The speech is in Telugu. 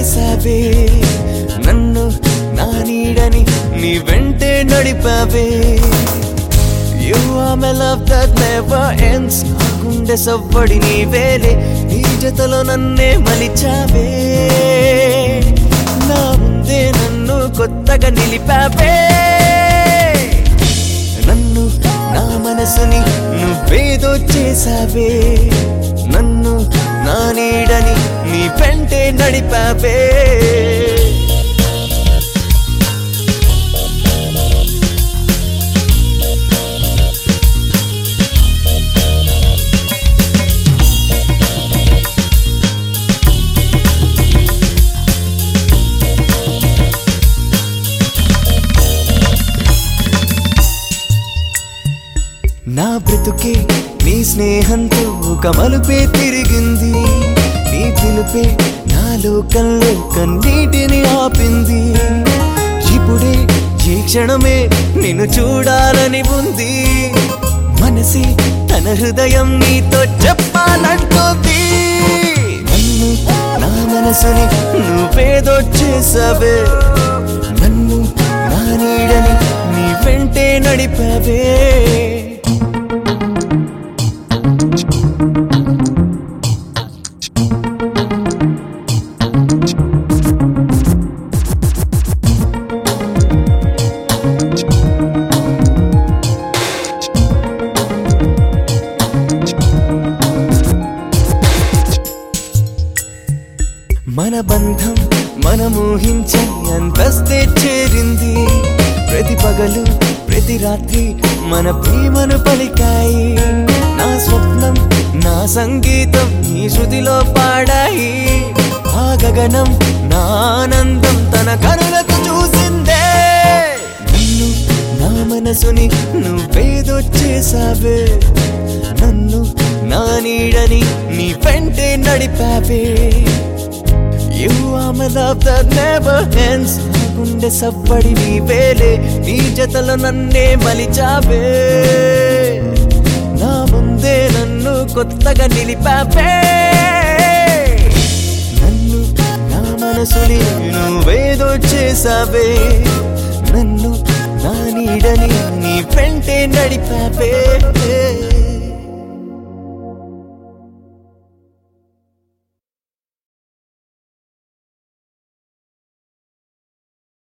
చేసావే నన్ను నా నీడని నీ వెంటే నడిపావే You are my love that never ends నా గుండె సవ్వడి నీ వేలే నీ జతలో నన్నే మలిచావే నా ముందే నన్ను కొత్తగా నిలిపావే నన్ను నా మనసుని నువ్వేదో చేసావే నన్ను నా నీడని నీ వెంటే నడిపావే నా బ్రతుకే నీ స్నేహంతో ఒక మలుపే తిరిగింది నీ పిలుపే నా లోకంలో కన్నీటిని ఆపింది ఇప్పుడే ఈ క్షణమే నిన్ను చూడాలని ఉంది మనసి తన హృదయం నీతో చెప్పాలంటుంది నన్ను నా మనసుని నువ్వేదో చేసావే నన్ను నా నీడని నీ వెంటే నడిపావే మన బంధం మనం ఊహించని అంతస్తే చేరింది ప్రతి పగలు ప్రతి రాత్రి మన ప్రేమను పలికాయి నా స్వప్నం నా సంగీతం నీ శృతిలో పాడాయి ఆ గగనం నా ఆనందం తన కనులకు చూసిందే నన్ను నా మనసుని నువ్వేదో చేసావే నన్ను నా నీడని నీ వెంటే నడిపావే You are my love that never ends నా గుండె సవ్వడి నీ వేలే నీ జతలో నన్నే మలిచావే నా ముందే నన్ను కొత్తగా నిలిపావే నన్ను నా మనసుని నువ్వేదో చేసావే నన్ను నా నీడని నీ వెంటే నడిపావే